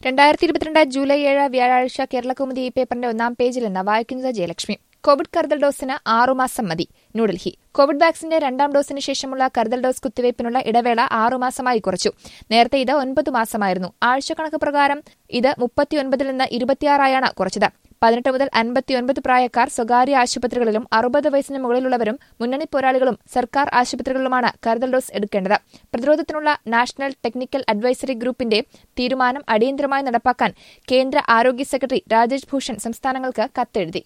രണ്ടായിരത്തി ഇരുപത്തിരണ്ട് ജൂലൈ ഏഴ് വ്യാഴാഴ്ച കേരളകൗമുദി ഈ പേപ്പറിന്റെ ഒന്നാം പേജിൽ നിന്ന് വായിക്കുന്നത് ജയലക്ഷ്മി കോവിഡ് കരുതൽ ഡോസിന് ആറുമാസം മതി ന്യൂഡൽഹി കോവിഡ് വാക്സിന്റെ രണ്ടാം ഡോസിന് ശേഷമുള്ള കരുതൽ ഡോസ് കുത്തിവയ്പ്പിനുള്ള ഇടവേള ആറുമാസമായി കുറച്ചു നേരത്തെ ഇത് ഒൻപത് മാസമായിരുന്നു ആഴ്ചക്കണക്ക് പ്രകാരം ഇത് മുപ്പത്തിയൊൻപതിൽ നിന്ന് ഇരുപത്തിയാറായാണ് കുറച്ചത് പതിനെട്ട് മുതൽ അൻപത്തിയൊൻപത് പ്രായക്കാർ സ്വകാര്യ ആശുപത്രികളിലും അറുപത് വയസ്സിന് മുകളിലുള്ളവരും മുന്നണി പോരാളികളും സർക്കാർ ആശുപത്രികളിലുമാണ് കരുതൽ ഡോസ് എടുക്കേണ്ടത് പ്രതിരോധത്തിനുള്ള നാഷണൽ ടെക്നിക്കൽ അഡ്വൈസറി ഗ്രൂപ്പിന്റെ തീരുമാനം അടിയന്തരമായി നടപ്പാക്കാൻ കേന്ദ്ര ആരോഗ്യ സെക്രട്ടറി രാജേഷ് ഭൂഷൺ സംസ്ഥാനങ്ങൾക്ക് കത്തെഴുതി